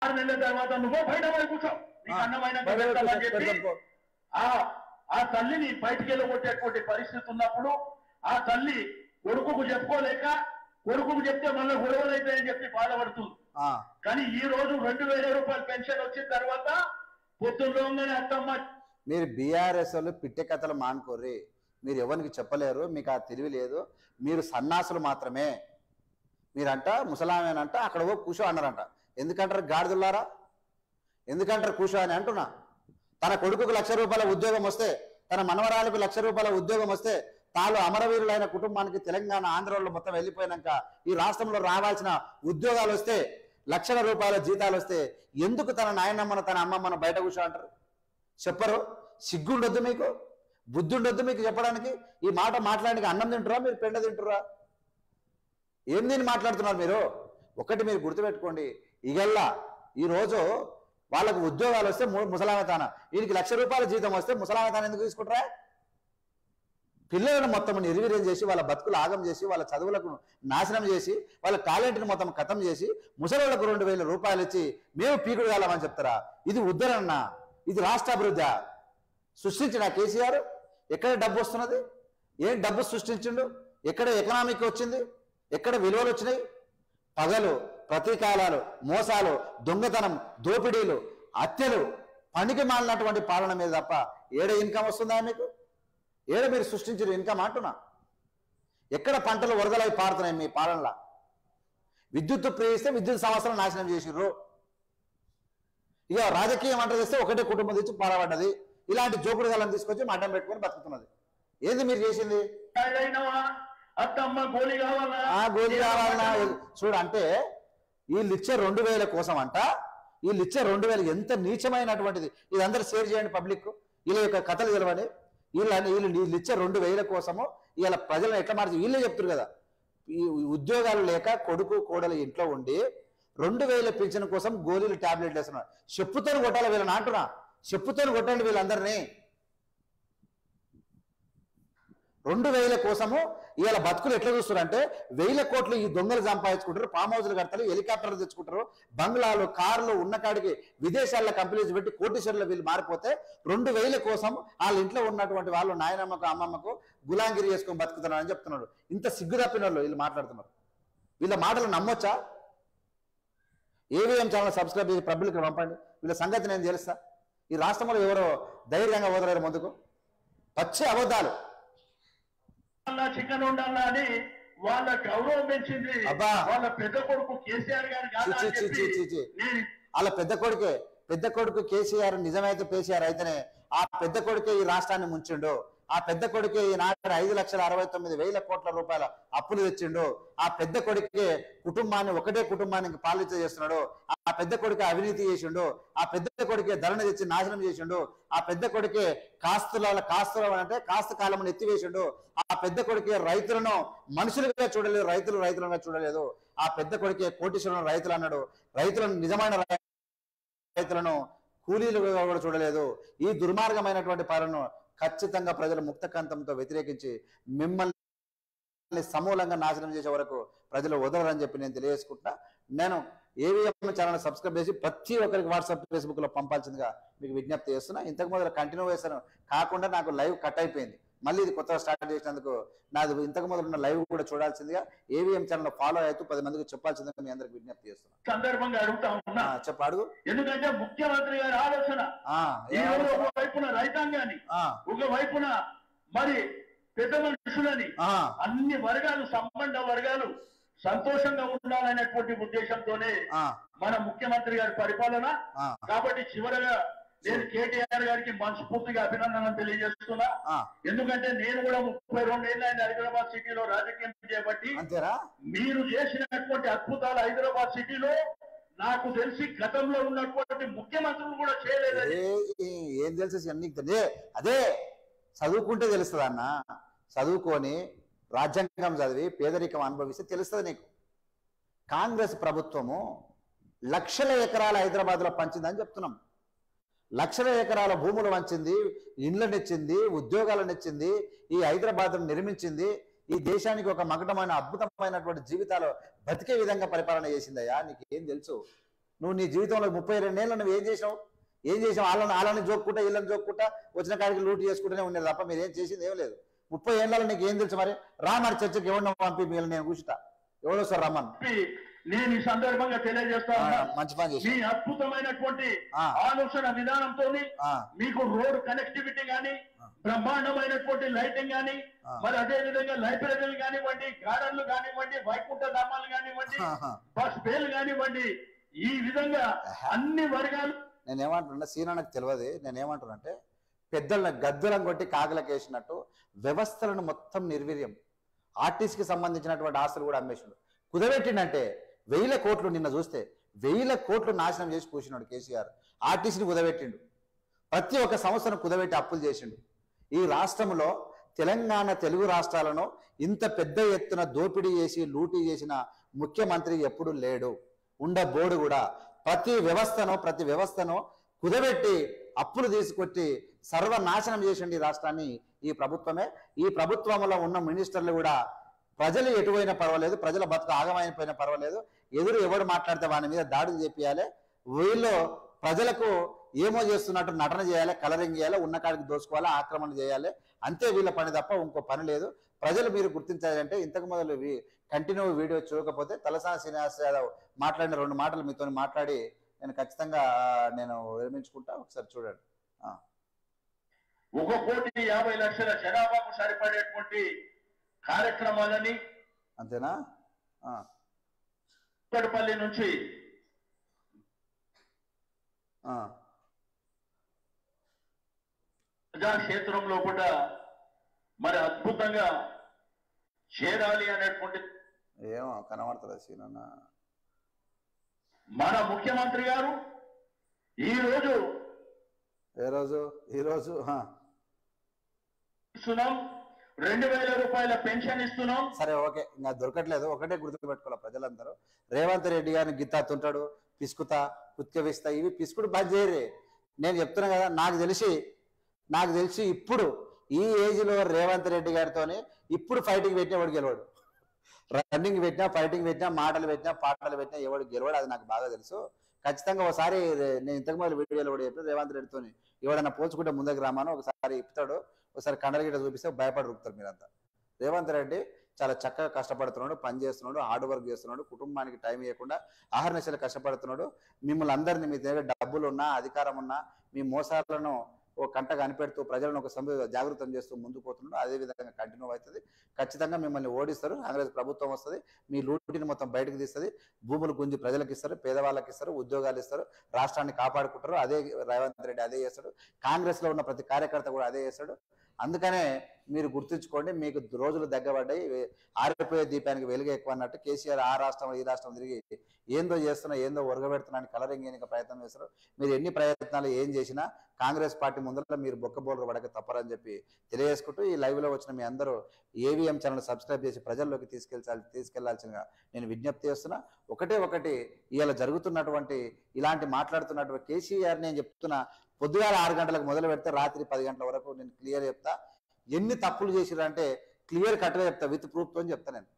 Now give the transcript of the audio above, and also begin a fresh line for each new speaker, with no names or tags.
ఆరు నెలల తర్వాత నువ్వు బయట పోయి కూర్చో నీకు
ఆ,
అన్నమైన
బయట పోయి
పెడతామని
కూర్చో,
చెప్పి
పెడతాం పో.
ఆ ఆ తల్లిని బయటికి వెళ్ళగొట్టేటువంటి పరిస్థితి ఉన్నప్పుడు ఆ తల్లి కొడుకుకు చెప్పుకోలేక కొడుకుకు చెప్తే మళ్ళీ గొడవలు అవుతాయని చెప్పి బాధపడుతుంది
ఆ,
కానీ ఈ రోజు రెండు వేల రూపాయల పెన్షన్ వచ్చిన తర్వాత పొద్దున్నలోనే అత్తమ్మ
మీరు బీఆర్ఎస్ వాళ్ళు పిట్టె కథలు మానుకోర్రి మీరు ఎవరికి చెప్పలేరు మీకు ఆ తెలివి లేదు మీరు సన్నాసులు మాత్రమే మీరంట ముసలామేనంట అక్కడ ఓ కూర్చో అన్నారంట ఎందుకంటారు గాడిదలారా ఎందుకంటారు కూర్చో అని అంటున్నా తన కొడుకుకు లక్ష రూపాయల ఉద్యోగం వస్తే తన మనవరాలకు లక్ష రూపాయల ఉద్యోగం వస్తే తాను అమరవీరులైన కుటుంబానికి తెలంగాణ ఆంధ్రలో మొత్తం వెళ్ళిపోయినాక ఈ రాష్ట్రంలో రావాల్సిన ఉద్యోగాలు వస్తే లక్షల రూపాయల జీతాలు వస్తే ఎందుకు తన నాయనమ్మను తన అమ్మమ్మను బయట కూర్చో అంటారు చెప్పరు సిగ్గుండొద్దు మీకు బుద్ధి ఉండొద్దు మీకు చెప్పడానికి ఈ మాట మాట్లాడడానికి అన్నం తింటురా మీరు పెండ తింటురా ఏం దీన్ని మాట్లాడుతున్నారు మీరు ఒకటి మీరు గుర్తుపెట్టుకోండి ఇగల్లా ఈరోజు వాళ్ళకు ఉద్యోగాలు వస్తే ము- ముసలామెతాన వీరికి లక్ష రూపాయల జీతం వస్తే ముసలామెతాన ఎందుకు తీసుకుంటారా పిల్లలను మొత్తం నిర్వీర్యం చేసి వాళ్ళ బతుకులు ఆగం చేసి వాళ్ళ చదువులకు నాశనం చేసి వాళ్ళ టాలెంట్ని మొత్తం ఖతం చేసి ముసలోళ్ళకు రెండు వేల రూపాయలు ఇచ్చి మేము పీకుడు కాలమని చెప్తారా ఇది ఉద్ధరణ ఇది రాష్ట్ర అభివృద్ధి సృష్టించిన కేసీఆర్ ఎక్కడ డబ్బు వస్తున్నది ఏం డబ్బు సృష్టించిండు ఎక్కడ ఎకనామిక్ వచ్చింది ఎక్కడ విలువలు వచ్చినాయి పగలు ప్రతీకాలాలు మోసాలు దొంగతనం దోపిడీలు హత్యలు పనికి మాలినటువంటి పాలన మీద తప్ప ఏడ ఇన్కమ్ వస్తుందా మీకు ఏడ మీరు సృష్టించిన ఇన్కమ్ అంటున్నా ఎక్కడ పంటలు వరదలై పారుతున్నాయి మీ పాలనలో విద్యుత్ ప్రేయిస్తే విద్యుత్ సంవత్సరం నాశనం చేసిర్రు ఇక రాజకీయం అంట చేస్తే ఒకటే కుటుంబం తెచ్చి పారబడ్డది ఇలాంటి జోకుడు గాలను తీసుకొచ్చి మడ్డం పెట్టుకొని బతుకుతున్నది ఏంది మీరు చేసింది
అయినవా అత్తమ్మ గోలి కావాలా
ఆ గోధి కావాలన్నా చూడు అంటే వీళ్ళు ఇచ్చే రెండు వేల కోసం అంట వీళ్ళు ఇచ్చే రెండు వేలు ఎంత నీచమైనటువంటిది ఇది అందరూ షేర్ చేయండి పబ్లిక్ వీళ్ళ యొక్క కథలు తెలవని వీళ్ళు వీళ్ళు వీళ్ళు ఇచ్చే రెండు వేల కోసము వీళ్ళ ప్రజలను ఎట్లా మార్చి వీళ్ళే చెప్తారు కదా ఈ ఉద్యోగాలు లేక కొడుకు కోడలు ఇంట్లో ఉండి రెండు వేల పింఛన్ కోసం గోళీలు టాబ్లెట్లు వేస్తున్నారు చెప్పుతో కొట్టాలి వీళ్ళని అంటున్నా చెప్పుతో కొట్టండి వీళ్ళందరినీ రెండు వేల కోసము ఇవాళ బతుకులు ఎట్లా చూస్తారంటే వేల కోట్లు ఈ దొంగలు సంపాదించుకుంటారు ఫామ్ హౌస్లు కడతారు హెలికాప్టర్లు తెచ్చుకుంటారు బంగ్లాలు కార్లు ఉన్న కాడికి విదేశాల్లో కంపెనీస్ పెట్టి కోటీశ్వరులు వీళ్ళు మారిపోతే రెండు వేల కోసం వాళ్ళ ఇంట్లో ఉన్నటువంటి వాళ్ళు నాయనమ్మకు అమ్మమ్మకు గులాంగిరి చేసుకొని బతుకుతున్నారని చెప్తున్నాడు ఇంత సిగ్గు తప్పిన వాళ్ళు వీళ్ళు మాట్లాడుతున్నారు వీళ్ళ మాటలు నమ్మొచ్చా ఏవిఎం ఛానల్ సబ్స్క్రైబ్ చేసి పబ్లిక్ పంపండి వీళ్ళ సంగతి నేను తెలుస్తా ఈ రాష్ట్రంలో ఎవరో ధైర్యంగా వదలరు ముందుకు పచ్చి అబద్ధాలు
ఉండాలా, చికెన్ ఉండాలా అని వాళ్ళ గౌరవం పెంచింది
అబ్బా.
వాళ్ళ పెద్ద కొడుకు కేసీఆర్ గారి కాదా
చి,
అని
చి, చి, చి, చి.
చెప్పి నేను
వాళ్ళ పెద్ద కొడుకే పెద్ద కొడుకు కేసీఆర్ నిజమైతే కేసీఆర్ అయితేనే ఆ పెద్ద కొడుకే ఈ రాష్ట్రాన్ని ముంచిండు ఆ పెద్ద కొడుకే ఈనాడు ఐదు లక్షల అరవై తొమ్మిది వేల కోట్ల రూపాయల అప్పులు తెచ్చిండు ఆ పెద్ద కొడుకే కుటుంబాన్ని ఒకటే కుటుంబానికి పాలించ చేస్తున్నాడు ఆ పెద్ద కొడుకే అవినీతి చేసిండు ఆ పెద్ద కొడుకే ధరణ తెచ్చి నాశనం చేసిండు ఆ పెద్ద కొడుకే కాస్తుల కాస్తుల అంటే కాస్త కాలం ఎత్తివేసిండు ఆ పెద్ద కొడుకే రైతులను మనుషులుగా చూడలేదు రైతులు రైతులుగా చూడలేదు ఆ పెద్ద కొడుకే కోటీశ్వరులను రైతులు అన్నాడు రైతులను నిజమైన రై- రైతులను కూలీలుగా కూడా చూడలేదు ఈ దుర్మార్గమైనటువంటి పాలనను ఖచ్చితంగా ప్రజలు ముక్తకంతంతో వ్యతిరేకించి మిమ్మల్ని సమూలంగా నాశనం చేసే వరకు ప్రజలు వదలరని చెప్పి నేను తెలియజేసుకుంటా నేను ఏవిఎం ఛానల్ సబ్స్క్రైబ్ చేసి ప్రతి ఒక్కరికి వాట్సాప్ ఫేస్బుక్ లో పంపాల్సిందిగా మీకు విజ్ఞప్తి చేస్తున్నా ఇంతకు మొదలు కంటిన్యూ చేశాను కాకుండా నాకు లైవ్ కట్ అయిపోయింది మళ్ళీ ఇది కొత్తగా స్టార్ట్ చేసినందుకు నాది ఇంతకు మొదలు ఉన్న లైవ్ కూడా చూడాల్సిందిగా ఏవిఎం ఛానల్ ఫాలో అవుతూ పది మందికి చెప్పాల్సిందిగా మీ అందరికి విజ్ఞప్తి చేస్తున్నా
సందర్భంగా అడుగుతా ఉన్నా
ఆ, చెప్పు అడుగు
ఎందుకంటే ముఖ్యమంత్రి గారి ఆలోచన
ఆ,
ఈ
ఏం
రోజు
ఆలోచన?
ఒక వైపున రైతాంగాన్ని
ఆ,
ఒక వైపున మరి పెద్ద మనుషులని
ఆ,
అన్ని వర్గాలు సంబంధ వర్గాలు సంతోషంగా ఉండాలనేటువంటి ఉద్దేశంతోనే
ఆ,
మన ముఖ్యమంత్రి గారి పరిపాలన
ఆ,
కాబట్టి చివరగా నేను కేటీఆర్ గారికి మనస్ఫూర్తిగా అభినందనలు తెలియజేస్తున్నా
ఆ.
ఎందుకంటే నేను కూడా ముప్పై రెండు ఏళ్ళైంది హైదరాబాద్ సిటీలో రాజకీయం చేయబట్టి
అంతేరా
మీరు చేసినటువంటి అద్భుతాలు హైదరాబాద్ సిటీలో నాకు తెలిసి గతంలో ఉన్నటువంటి ముఖ్యమంత్రులు కూడా చేయలేదని
ఏ ఏ- ఏం తెలుసు అన్ని అదే అదే చదువుకుంటే తెలుస్తుంది అన్న చదువుకొని రాజ్యాంగం చదివి పేదరికం అనుభవిస్తే తెలుస్తుంది నీకు కాంగ్రెస్ ప్రభుత్వము లక్షల ఎకరాల హైదరాబాద్లో పంచిందని చెప్తున్నాం లక్షల ఎకరాల భూములు వంచింది ఇండ్లనిచ్చింది ఉద్యోగాలనిచ్చింది ఈ హైదరాబాద్ నిర్మించింది ఈ దేశానికి ఒక మకటమైన అద్భుతమైనటువంటి జీవితాలు బతికే విధంగా పరిపాలన చేసిందయ్యా నీకు ఏం తెలుసు నువ్వు నీ జీవితంలో ముప్పై రెండేళ్ళు నువ్వు ఏం చేసావు ఏం చేసావు వాళ్ళని వాళ్ళని జోక్కుంటా వీళ్ళని జోక్కుంటా వచ్చిన కాడికి లూట్ చేసుకుంటూనే ఉండేది తప్ప మీరు ఏం చేసింది ఏం లేదు ముప్పై ఏళ్ళలో నీకు ఏం తెలుసు మరి రా మరి చర్చకి ఎవరినో పంపి మీరు నేను కూర్చుంటా ఎవడో సార్ రమ్మను
చెప్పి నేను ఈ సందర్భంగా తెలియజేస్తా
ఆ,
ఉన్నా
మంచి పని చేసి
మీ అద్భుతమైనటువంటి
ఆ.
ఆలోచన విధానంతో మీకు రోడ్ కనెక్టివిటీ గాని
ఆ.
బ్రహ్మాండమైనటువంటి లైటింగ్ గాని
ఆ.
మరి అదే విధంగా లైబ్రరీలు కానివ్వండి గార్డెన్లు కానివ్వండి వైకుంఠ ధామాలు కానివ్వండి బస్ పేలు కానివ్వండి ఈ విధంగా అన్ని వర్గాలు
నేను ఏమంటున్నా సీనా నాకు తెలియదు నేను ఏమంటున్నా పెద్దలను గద్దలం కొట్టి కాగలకు వేసినట్టు వ్యవస్థలను మొత్తం నిర్వీర్యం ఆర్టీసీకి సంబంధించినటువంటి ఆస్తులు కూడా అమ్మేసాడు కుదబెట్టిండంటే వేల కోట్లు నిన్న చూస్తే వేల కోట్లు నాశనం చేసి కూర్చున్నాడు కేసీఆర్ ఆర్టీసీని కుదబెట్టిండు ప్రతి ఒక్క సంవత్సరం కుదబెట్టి అప్పులు చేసిండు ఈ రాష్ట్రంలో తెలంగాణ తెలుగు రాష్ట్రాలను ఇంత పెద్ద ఎత్తున దోపిడీ చేసి లూటీ చేసిన ముఖ్యమంత్రి ఎప్పుడు లేడు ఉండబోడు కూడా ప్రతి వ్యవస్థను ప్రతి వ్యవస్థను కుదబెట్టి అప్పులు తీసుకొచ్చి సర్వనాశనం చేసిండు ఈ రాష్ట్రాన్ని ఈ ప్రభుత్వమే ఈ ప్రభుత్వంలో ఉన్న మినిస్టర్లు కూడా ప్రజలు ఎటువైనా పర్వాలేదు ప్రజల బతుకు ఆగమైపోయినా పర్వాలేదు ఎదురు ఎవడు మాట్లాడితే వాని మీద దాడులు చేపియాలి వీళ్ళు ప్రజలకు ఏమో చేస్తున్నట్టు నటన చేయాలి కలరింగ్ చేయాలి ఉన్న కాడికి దోసుకోవాలి ఆక్రమణ చేయాలి అంతే వీళ్ళ పని తప్ప ఇంకో పని లేదు ప్రజలు మీరు గుర్తించాలంటే ఇంతకు మొదలు కంటిన్యూ వీడియో చూడకపోతే తలసాని శ్రీనివాస్ యాదవ్ మాట్లాడిన రెండు మాటలు మీతో మాట్లాడి నేను ఖచ్చితంగా నేను విరమించుకుంటా ఒకసారి చూడండి
ఒక కోటి యాభై లక్షల జనాభాకు సరిపడేటువంటి కార్యక్రమాలని
అంతేనా ఆ,
కుక్కడపల్లి నుంచి
ఆ,
ప్రజాక్షేత్రంలో కూడా మరి అద్భుతంగా చేరాలి అనేటువంటి
ఏమో కనబడుతుందా సీనన్న
మన ముఖ్యమంత్రి గారు ఈ రోజు
ఏ రోజు ఈ రోజు ఆ,
ఇస్తున్నాం రెండు వేల రూపాయల పెన్షన్ ఇస్తున్నాం
సరే ఓకే ఇంకా దొరకట్లేదు ఒకటే గుర్తుపెట్టుకోవాలి ప్రజలందరూ రేవంత్ రెడ్డి గారిని గిత్తా తుంటాడు పిసుకుతా కుత్కవిస్తా ఇవి పిసుకుడు బంద్ చేయరే నేను చెప్తున్నా కదా నాకు తెలిసి నాకు తెలిసి ఇప్పుడు ఈ ఏజ్ లో రేవంత్ రెడ్డి గారితోని ఇప్పుడు ఫైటింగ్ పెట్టినా ఎవడు గెలవాడు రన్నింగ్ పెట్టినా ఫైటింగ్ పెట్టినా మాటలు పెట్టినా పాటలు పెట్టినా ఎవడు గెలవాడు అది నాకు బాగా తెలుసు ఖచ్చితంగా ఒకసారి రే- నేను ఇంతకు ముందు వీడియోలో కూడా చెప్పాను రేవంత్ రెడ్డితోని ఎవడన్నా పోల్చుకుంటే ముందుకు రామాను ఒకసారి ఇప్పుతాడు ఒకసారి కండలు గిట్ట చూపిస్తే భయపడి రుకుతారు మీరంతా రేవంత్ రెడ్డి చాలా చక్కగా కష్టపడుతున్నాడు పని చేస్తున్నాడు హార్డ్ వర్క్ చేస్తున్నాడు కుటుంబానికి టైం ఇవ్వకుండా ఆహర్నిశలు కష్టపడుతున్నాడు మిమ్మల్ని అందరినీ మీ దగ్గర డబ్బులు ఉన్నా అధికారం ఉన్నా మీ మోసాలను ఓ కంట కనిపెడుతూ ప్రజలను ఒక సమయ జాగృతం చేస్తూ ముందుకు పోతున్నాడు అదే విధంగా కంటిన్యూ అవుతుంది ఖచ్చితంగా మిమ్మల్ని ఓడిస్తారు కాంగ్రెస్ ప్రభుత్వం వస్తుంది మీ లూటిని మొత్తం బయటకు తీస్తుంది భూములు గుంజి ప్రజలకు ఇస్తారు పేదవాళ్ళకి ఇస్తారు ఉద్యోగాలు ఇస్తారు రాష్ట్రాన్ని కాపాడుకుంటారు అదే రేవంత్ రెడ్డి అదే చేస్తాడు కాంగ్రెస్ లో ఉన్న ప్రతి కార్యకర్త కూడా అదే చేస్తాడు అందుకనే మీరు గుర్తుంచుకోండి మీకు రోజులు దగ్గబడ్డాయి వే- ఆరిపోయే దీపానికి వెలుగు ఎక్కువ అన్నట్టు కేసీఆర్ ఆ రాష్ట్రం ఈ రాష్ట్రం తిరిగి ఏందో చేస్తున్నా ఏందో ఒరగబెడుతున్నా కలరింగ్ చేయడానికి ప్రయత్నం చేస్తారు మీరు ఎన్ని ప్రయత్నాలు ఏం చేసినా కాంగ్రెస్ పార్టీ ముందర మీరు బొక్క బోర్లు పడక తప్పరని చెప్పి తెలియజేసుకుంటూ ఈ లైవ్ లో వచ్చిన మీ అందరూ ఏవిఎం ఛానల్ సబ్స్క్రైబ్ చేసి ప్రజల్లోకి తీసుకెళ్ళాలి తీసుకెళ్లాల్సిందిగా నేను విజ్ఞప్తి చేస్తున్నా ఒకటే ఒకటి ఇవాళ జరుగుతున్నటువంటి ఇలాంటి మాట్లాడుతున్నటువంటి కేసీఆర్ నేను చెప్తున్నా పొద్దుగాల ఆరు గంటలకు మొదలు పెడితే రాత్రి పది గంటల వరకు నేను క్లియర్ చెప్తా ఎన్ని తప్పులు చేసిరంటే క్లియర్ కట్గా చెప్తా విత్ ప్రూఫ్తో చెప్తా నేను